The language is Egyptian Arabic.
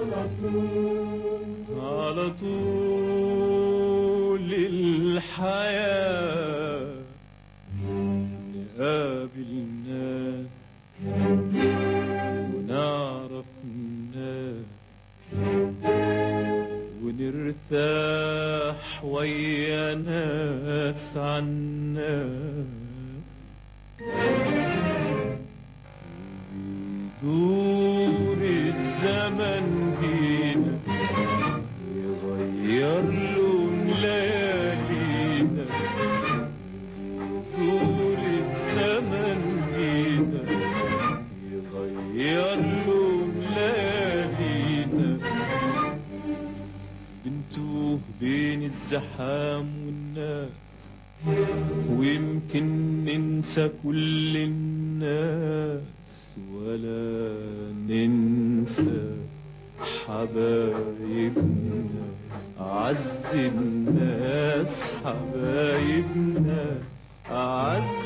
على طول على طول الحياة نقابل ناس ونعرف الناس ونرتاح ويا ناس عن ناس دور الزمن بينا يغير لون ليالينا دور الزمن بينا يغير لون ليالينا بنتوه بين الزحام والناس ويمكن ننسى كل الناس ولا ننسى حبايبنا أعز الناس حبايبنا أعز